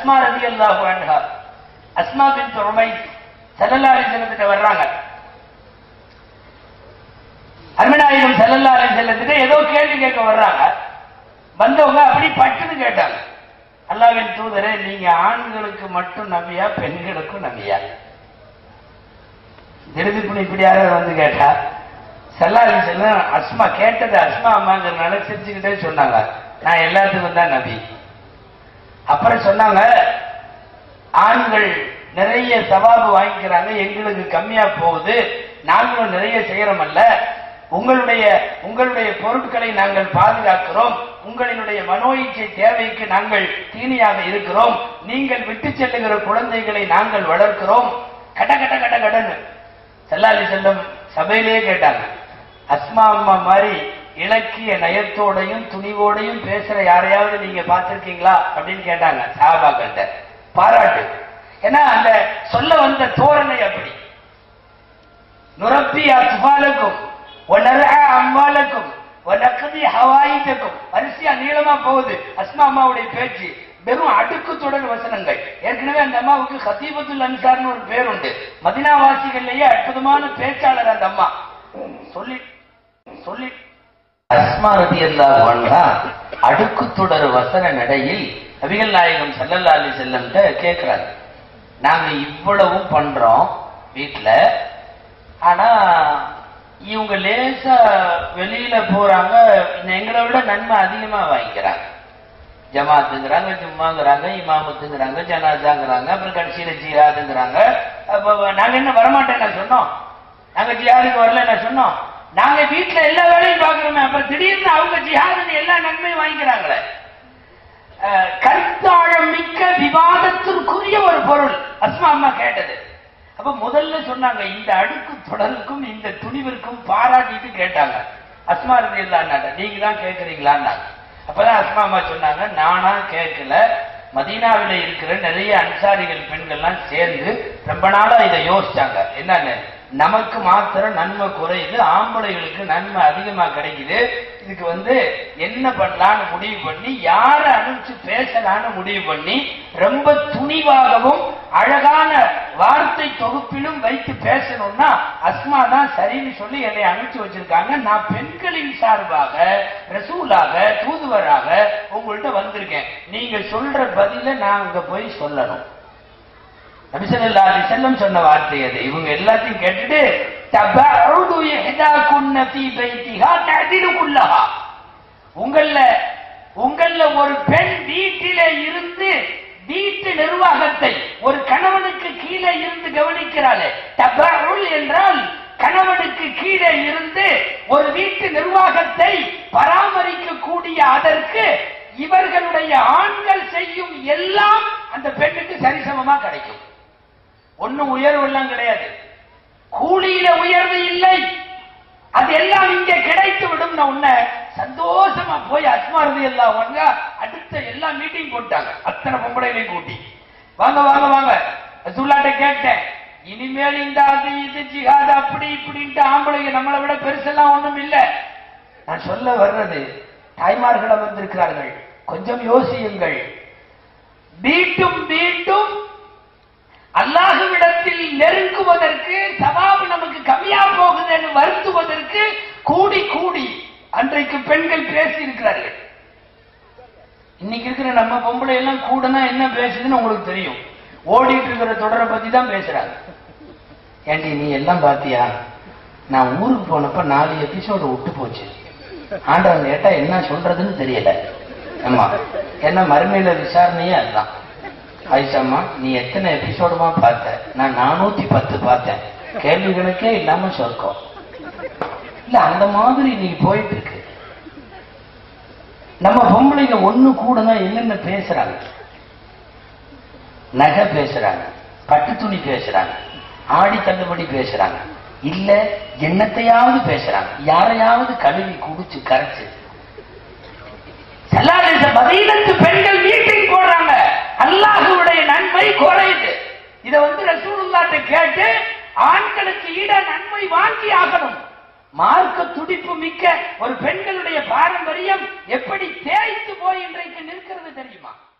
அஸ்மா ரதி அல்லாஹு அன்ஹா அஸ்மா பின் உமை செல்லல்லாரி செல்லத்திட்ட வர்றாங்க அருமநாயகம் செல்லல்லாரி செல்லத்திட்ட ஏதோ கேள்வி கேட்க வர்றாங்க வந்தவங்க அப்படி பட்டுன்னு கேட்டாங்க அல்லாவின் தூதரே நீங்க ஆண்களுக்கு மட்டும் நபியா பெண்களுக்கும் நபியா திருதிப்புனி இப்படி யாராவது வந்து கேட்டா செல்லாரி செல்லம் அஸ்மா கேட்டது அஸ்மா அம்மாங்கிறனால சிரிச்சுக்கிட்டே சொன்னாங்க நான் எல்லாத்துக்கும் தான் நபி அப்புறம் சொன்னாங்க ஆண்கள் நிறைய சவாபு வாங்கிக்கிறாங்க எங்களுக்கு கம்மியா போகுது நாங்களும் நிறைய செய்யறோமல்ல உங்களுடைய உங்களுடைய பொருட்களை நாங்கள் பாதுகாக்கிறோம் உங்களினுடைய மனோ இச்சை தேவைக்கு நாங்கள் தீனியாக இருக்கிறோம் நீங்கள் விட்டு செல்லுகிற குழந்தைகளை நாங்கள் வளர்க்கிறோம் கட கட கட கடன்னு செல்லாலி செல்லம் சபையிலேயே கேட்டாங்க அஸ்மா அம்மா மாதிரி இலக்கிய நயத்தோடையும் துணிவோடையும் பேசுற யாரையாவது நீங்க பார்த்திருக்கீங்களா அப்படின்னு கேட்டாங்க சாபாக்கிட்ட பாராட்டு ஏன்னா அந்த சொல்ல வந்த தோரணை அப்படி நுரப்பி அத்வாலுக்கும் ஒன்னரா அம்வாலுக்கும் ஒன்னக்கதி ஹவாயிக்கும் வரிசையா நீளமா போகுது அஸ்மா அம்மாவுடைய பேச்சு வெறும் அடுக்கு தொடர் வசனங்கள் ஏற்கனவே அந்த அம்மாவுக்கு ஹதீபத்துல் அன்சார்னு ஒரு பேர் உண்டு மதினாவாசிகள்லயே அற்புதமான பேச்சாளர் அந்த அம்மா சொல்லி சொல்லி அஸ்மா ரதி அல்லா அடுக்கு தொடர் வசன நடையில் நபிகள் நாயகம் சல்லல்லா அலி செல்லம்ட்ட கேட்கிறாங்க நாங்க இவ்வளவும் பண்றோம் வீட்டுல ஆனா இவங்க லேசா வெளியில போறாங்க எங்களை விட நன்மை அதிகமா வாங்கிக்கிறாங்க ஜமாத்துங்கிறாங்க ஜும்மாங்கிறாங்க இமாமத்துங்கிறாங்க ஜனாதாங்கிறாங்க அப்புறம் கடைசியில ஜிஹாதுங்கிறாங்க அப்ப நாங்க என்ன வரமாட்டேன் நான் சொன்னோம் நாங்க ஜிஹாதுக்கு வரல நான் சொன்னோம் நாங்க வீட்டுல எல்லா வேலையும் பாக்குறோமே அப்ப திடீர்னு அவங்க ஜிஹாதுன்னு எல்லா நன்மையும் வாங்கிக்கிறாங்களே அஹ், கருத்தாழம் மிக்க விவாதத்திற்குரிய ஒரு பொருள் அஸ்மா அம்மா கேட்டது அப்ப முதல்ல சொன்னாங்க இந்த அடுக்கு தொடருக்கும் இந்த துணிவிற்கும் பாராட்டிட்டு கேட்டாங்க அஸ்மா ரதி நீங்க தான் கேட்கறீங்களான்னாங்க அப்பதான் அஸ்மா அம்மா சொன்னாங்க நானா கேட்கல மதீனாவில இருக்கிற நிறைய அன்சாரிகள் பெண்கள்லாம் சேர்ந்து ரொம்ப நாளா இதை யோசிச்சாங்க என்னன்னு நமக்கு மாத்திரம் நன்மை குறையுது ஆம்பளைகளுக்கு நன்மை அதிகமா கிடைக்குது இதுக்கு வந்து என்ன பண்ணலாம்னு முடிவு பண்ணி யாரை அனுப்பிச்சு பேசலாம்னு முடிவு பண்ணி ரொம்ப துணிவாகவும் அழகான வார்த்தை தொகுப்பிலும் வைத்து பேசணும்னா அஸ்மா தான் சரின்னு சொல்லி என்னை அனுப்பிச்சு வச்சிருக்காங்க நான் பெண்களின் சார்பாக ரசூலாக தூதுவராக உங்கள்கிட்ட வந்திருக்கேன் நீங்க சொல்ற பதில நான் அங்க போய் சொல்லணும் நபிசல்லா அலி செல்லம் சொன்ன வார்த்தை அது இவங்க எல்லாத்தையும் கேட்டுட்டு தபஅது இஹ்தாகுன்ன ஃபீ பைத்திஹா தஅதிலு குல்லஹா உங்கள உங்கள ஒரு பெண் வீட்டிலே இருந்து வீட்டு நிர்வாகத்தை ஒரு கணவனுக்கு கீழே இருந்து கவனிக்கிறாளே தபஅல் என்றால் கணவனுக்கு கீழே இருந்து ஒரு வீட்டு நிர்வாகத்தை பராமரிக்க கூடிய அதற்கு இவர்களுடைய ஆண்கள் செய்யும் எல்லாம் அந்த பெண்ணுக்கு சரிசமமா கிடைக்கும் ஒண்ணும் உயர்வு எல்லாம் கிடையாது கூலியில உயர்வு இல்லை அது எல்லாம் இங்க கிடைத்து விடும் உன்னை சந்தோஷமா போய் அஸ்மாரதி எல்லாம் வாங்க அடுத்த எல்லா மீட்டிங் போட்டாங்க அத்தனை பொம்பளைகளையும் கூட்டி வாங்க வாங்க வாங்க ரசூல்லாட்ட கேட்டேன் இனிமேல் இந்த அது இது ஜிஹாத் அப்படி இப்படின்ட்டு ஆம்பளைங்க நம்மளை விட பெருசெல்லாம் ஒண்ணும் இல்ல நான் சொல்ல வர்றது தாய்மார்கள் அமர்ந்திருக்கிறார்கள் கொஞ்சம் யோசியுங்கள் வீட்டும் வீட்டும் அல்லாஹுவிடத்தில் நெருங்குவதற்கு சவாபு நமக்கு கம்மியா போகுதுன்னு வருத்துவதற்கு கூடி கூடி அன்றைக்கு பெண்கள் பேசி இருக்கிறார்கள் இன்னைக்கு இருக்கிற நம்ம பொம்பளை எல்லாம் கூடனா என்ன பேசுதுன்னு உங்களுக்கு தெரியும் ஓடிட்டு இருக்கிற தொடரை பத்தி தான் பேசுறாங்க ஏண்டி நீ எல்லாம் பாத்தியா நான் ஊருக்கு போனப்ப நாலு எபிசோடு விட்டு போச்சு ஆண்டவன் கேட்டா என்ன சொல்றதுன்னு தெரியல ஆமா ஏன்னா மறுமையில விசாரணையே அதுதான் ஆயிஷாம்மா நீ எத்தனை எபிசோடுமா பார்த்த நான் நானூத்தி பத்து பார்த்தேன் கேள்வி கணக்கே இல்லாம சொர்க்கம் இல்ல அந்த மாதிரி நீ போயிட்டு இருக்கு நம்ம பொம்பளைங்க ஒண்ணு கூடனா என்னென்ன பேசுறாங்க நகை பேசுறாங்க பட்டு துணி பேசுறாங்க ஆடி தள்ளுபடி பேசுறாங்க இல்ல என்னத்தையாவது பேசுறாங்க யாரையாவது கழுவி குடிச்சு கரைச்சு சல்லாதேச மதீனத்து பெண்கள் மீட்டிங் போடுறாங்க அல்லாஹுடைய நன்மை குறையுது இத வந்து ரசூலுல்லாட்ட கேட்டு ஆண்களுக்கு ஈட நன்மை வாங்கி ஆகணும் மார்க்க துடிப்பு மிக்க ஒரு பெண்களுடைய பாரம்பரியம் எப்படி தேய்த்து போய் இன்றைக்கு நிற்கிறது தெரியுமா